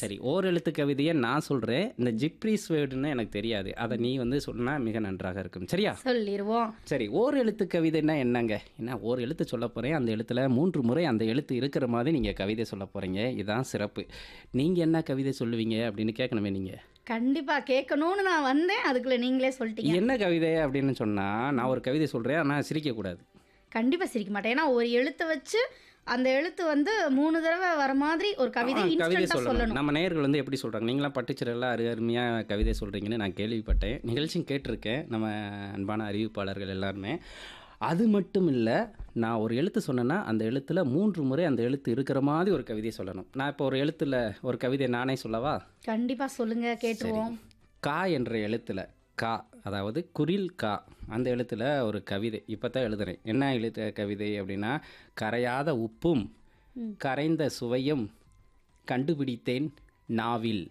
சரி ஓர் எழுத்து கவிதையை நான் சொல்கிறேன் இந்த ஜிப்ரீஸ் வேர்டுன்னு எனக்கு தெரியாது அதை நீ வந்து சொன்னா மிக நன்றாக இருக்கும் சரியா சொல்லிடுவோம் சரி ஓர் எழுத்து கவிதைன்னா என்னங்க என்ன ஓர் எழுத்து சொல்ல போகிறேன் அந்த எழுத்தில் மூன்று முறை அந்த எழுத்து இருக்கிற மாதிரி நீங்கள் கவிதை சொல்ல போகிறீங்க இதுதான் சிறப்பு நீங்கள் என்ன கவிதை சொல்லுவீங்க அப்படின்னு கேட்கணுமே நீங்கள் கண்டிப்பா கேட்கணும்னு நான் வந்தேன் அதுக்குள்ள நீங்களே சொல்லிட்டீங்க என்ன கவிதை அப்படின்னு சொன்னால் நான் ஒரு கவிதை சொல்கிறேன் ஆனால் சிரிக்கக்கூடாது கண்டிப்பா சிரிக்க மாட்டேன் ஏன்னா ஒரு எழுத்தை வச்சு அந்த எழுத்து வந்து மூணு தடவை வர மாதிரி ஒரு கவிதை ஆ, கவிதை இன்ஸ்டன்டா சொல்லணும் சொல்லணும் நம்ம நேயர்கள் வந்து எப்படி சொல்கிறாங்க நீங்களாம் பட்டுச்சிரெல்லாம் அரு அருமையாக கவிதை சொல்கிறீங்கன்னு நான் கேள்விப்பட்டேன் நிகழ்ச்சியும் கேட்டிருக்கேன் நம்ம அன்பான அறிவிப்பாளர்கள் எல்லாருமே அது மட்டும் இல்லை நான் ஒரு எழுத்து சொன்னேன்னா அந்த எழுத்தில் மூன்று முறை அந்த எழுத்து இருக்கிற மாதிரி ஒரு கவிதை சொல்லணும் நான் இப்போ ஒரு எழுத்தில் ஒரு கவிதை நானே சொல்லவா கண்டிப்பா சொல்லுங்க கேட்டுருவோம் கா என்ற எழுத்தில் கா அதாவது குரில் கா அந்த எழுத்தில் ஒரு கவிதை இப்போ தான் எழுதுறேன் என்ன எழுத்த கவிதை அப்படின்னா கரையாத உப்பும் கரைந்த சுவையும் கண்டுபிடித்தேன் நாவில்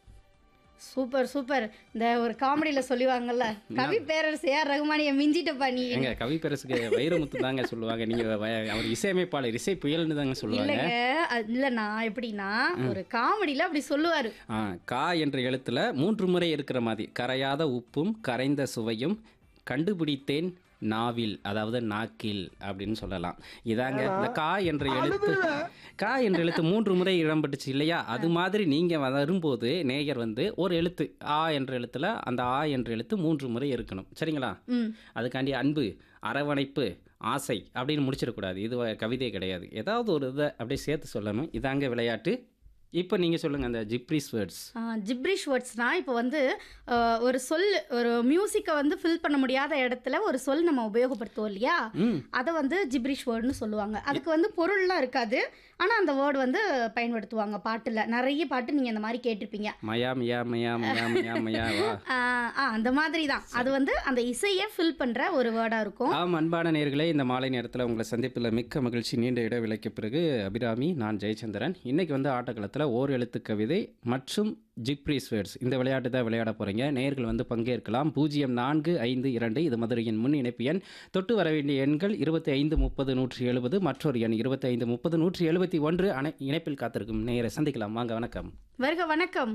சூப்பர் சூப்பர் இந்த ஒரு காமெடியில சொல்லுவாங்கல்ல கவி பேரரசு ஏஆர் ரகுமானிய மிஞ்சிட்டப்பா நீ எங்க கவி பெருசுக்கு வைரமுத்து தாங்க சொல்லுவாங்க நீங்கள் அவர் இசையமைப்பாளர் இசை புயல்னு தாங்க சொல்லுவாங்க இல்லைங்க அது இல்லைண்ணா எப்படின்னா ஒரு காமெடியில அப்படி சொல்லுவாரு ஆ கா என்ற எழுத்தில் மூன்று முறை இருக்கிற மாதிரி கரையாத உப்பும் கரைந்த சுவையும் கண்டுபிடித்தேன் நாவில் அதாவது நாக்கில் அப்படின்னு சொல்லலாம் இதாங்க இந்த கா என்ற எழுத்து கா என்ற எழுத்து மூன்று முறை இடம்பட்டுச்சு இல்லையா அது மாதிரி நீங்கள் வரும்போது நேயர் வந்து ஒரு எழுத்து ஆ என்ற எழுத்தில் அந்த ஆ என்ற எழுத்து மூன்று முறை இருக்கணும் சரிங்களா ம் அதுக்காண்டி அன்பு அரவணைப்பு ஆசை அப்படின்னு முடிச்சிடக்கூடாது இது வ- கவிதை கிடையாது ஏதாவது ஒரு இதை அப்படியே சேர்த்து சொல்லணும் இதாங்க விளையாட்டு இப்போ நீங்கள் சொல்லுங்கள் அந்த ஜிப்ரிஸ் வேர்ட்ஸ் ஜிப்ரிஷ் வேர்ட்ஸ்னா இப்போ வந்து ஆஹ், ஒரு சொல் ஒரு மியூசிக்கை வந்து ஃபில் பண்ண முடியாத இடத்துல ஒரு சொல் நம்ம உபயோகப்படுத்துவோம் இல்லையா ம் அதை வந்து ஜிப்ரிஷ் வேர்டுன்னு சொல்லுவாங்க அதுக்கு வந்து பொருள்லாம் இருக்காது ஆனால் அந்த வேர்டு வந்து பயன்படுத்துவாங்க பாட்டில் நிறைய பாட்டு நீங்கள் இந்த மாதிரி கேட்டிருப்பீங்க மயா மியா மயா மயா மயா மயா வா ஆஹ், ஆ அந்த மாதிரி தான் அது வந்து அந்த இசையை ஃபில் பண்ணுற ஒரு வேர்டாக இருக்கும் ஆம் அன்பான நேர்களே இந்த மாலை நேரத்தில் உங்களை சந்திப்பில் மிக்க மகிழ்ச்சி நீண்ட இடைவேளைக்கு பிறகு அபிராமி நான் ஜெயச்சந்திரன் இன்னைக்கு வந்து ஆட்டக்களத்தில் ஓர் எழுத்து கவிதை மற்றும் ஜிப்ரீஸ் வேர்ட்ஸ் இந்த விளையாட்டு தான் விளையாட போகிறீங்க நேர்கள் வந்து பங்கேற்கலாம் பூஜ்ஜியம் நான்கு ஐந்து இரண்டு இது மதுரையின் முன் இணைப்பு எண் தொட்டு வர வேண்டிய எண்கள் இருபத்தி ஐந்து முப்பது நூற்றி எழுபது மற்றொரு எண் இருபத்தி ஐந்து முப்பது நூற்றி எழுபத்தி ஒன்று அனை இணைப்பில் காத்திருக்கும் நேரை சந்திக்கலாம் வாங்க வணக்கம் வருக வணக்கம்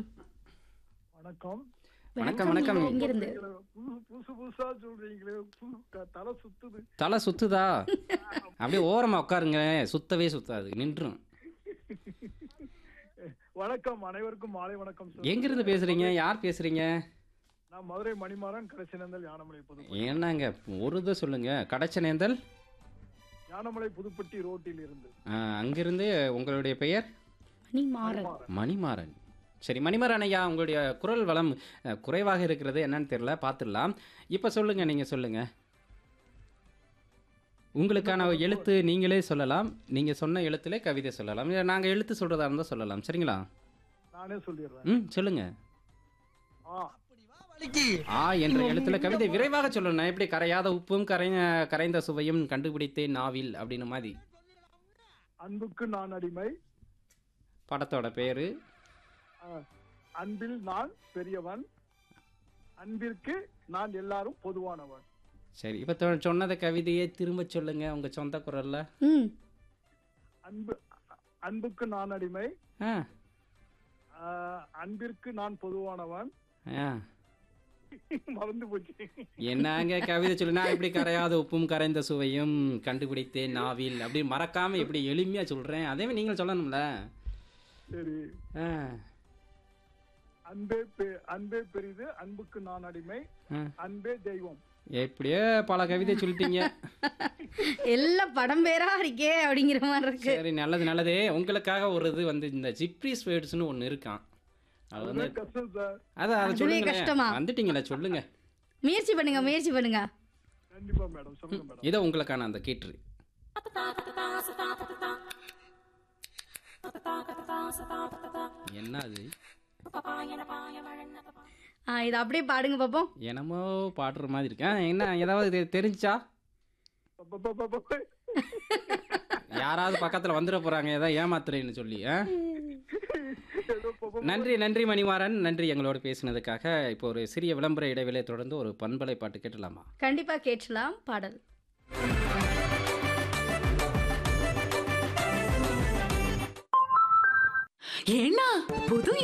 வணக்கம் வணக்கம் வணக்கம் இங்கிருந்து புது புதுசு புதுசா சொல்றீங்களே புது த- தலை சுத்துது தலை சுத்துதா அப்படியே ஓரமாக உட்காருங்க சுத்தவே சுத்தாது நின்றும் வணக்கம் அனைவருக்கும் மாலை வணக்கம் சார். எங்கிருந்து பேசுறீங்க யார் பேசுறீங்க நான் மதுரை மணிமாறன் கடைசினந்தல் யானமலை புது என்னங்க ஒரு இதை சொல்லுங்க கடைச்சனேந்தல் யானமலை புதுப்பட்டி ரோட்டில் இருந்து அங்கிருந்து உங்களுடைய பெயர் மணி மாறன் மணிமாறன் சரி மணிமாறன் ஐயா உங்களுடைய குரல் வளம் அஹ், குறைவாக இருக்கிறது என்னன்னு தெரியல பார்த்துடலாம் இப்போ சொல்லுங்க நீங்க சொல்லுங்க உங்களுக்கான எழுத்து நீங்களே சொல்லலாம் நீங்க சொன்ன எழுத்திலே கவிதை சொல்லலாம் இல்லை நாங்கள் எழுத்து சொல்றதா இருந்தால் சொல்லலாம் சரிங்களா நானே சொல்லிடுறேன் ம் சொல்லுங்க ஆ ஆ என்ற எழுத்துல கவிதை விரைவாக சொல்லணும் நான் எப்படி கரையாத உப்பும் கரை கரைந்த சுவையும் கண்டுபிடித்தேன் நாவில் அப்படின்னு மாதிரி அன்புக்கு நான் அடிமை படத்தோட பேரு ஆ, அன்பில் நான் பெரியவன் அன்பிற்கு நான் எல்லாரும் பொதுவானவன் சரி இப்போ சொன்னத கவிதையை திரும்ப சொல்லுங்க உங்க சொந்த குரல்ல ம் அன்பு அன்புக்கு நான் அடிமை ஆ ஆ, அன்பிற்கு நான் பொதுவானவன் ஆ மறந்து போச்சு என்னங்க கவிதை சொல்லு நான் எப்படி கரையாத உப்பும் கரைந்த சுவையும் கண்டுபிடித்தேன் நாவில் அப்படி மறக்காம எப்படி எளிமையா சொல்றேன் அதே மாதிரி நீங்களும் சொல்லணும்ல சரி ஆ அன்பே பெ- அன்பே பெரிது அன்புக்கு நான் அடிமை ஆ. அன்பே தெய்வம் எப்படியோ பல கவிதை சொல்லிட்டீங்க எல்லாம் படம் பேரா இருக்கே அப்படிங்கிற மாதிரி இருக்கு சரி நல்லது நல்லது உங்களுக்காக ஒரு இது வந்து இந்த ஜிப்ரிஸ் வேர்ட்ஸ்னு ஒன்று இருக்கான் அது வந்து அதுதான் கஷ்டம் சார் அதான் அதை அதுவே சொல்லுங்க கஷ்டமா? வந்துட்டீங்களே சொல்லுங்க முயற்சி பண்ணுங்க முயற்சி பண்ணுங்க கண்டிப்பா மேடம் சொல்லுங்க மேடம் இதோ உங்களுக்கான அந்த கீற்று என்ன அது ஆ இதை அப்படியே பாடுங்க பார்ப்போம் என்னமோ பாடுற மாதிரி இருக்கு ஆ, என்ன ஏதாவது தெ- தெரிஞ்சா ப- ப- ப- ப- யாராவது பக்கத்துல வந்துட போறாங்க ஏதாவது ஏமாத்துறேன்னு சொல்லி ஆ? ஏதோ ப- ப- நன்றி நன்றி மணிமாறன் நன்றி எங்களோட பேசினதுக்காக இப்போ ஒரு சிறிய விளம்பர இடைவேளை தொடர்ந்து ஒரு பண்பலை பாட்டு கேட்டலாமா கண்டிப்பா கேட்கலாம் பாடல் ஏன்னா புது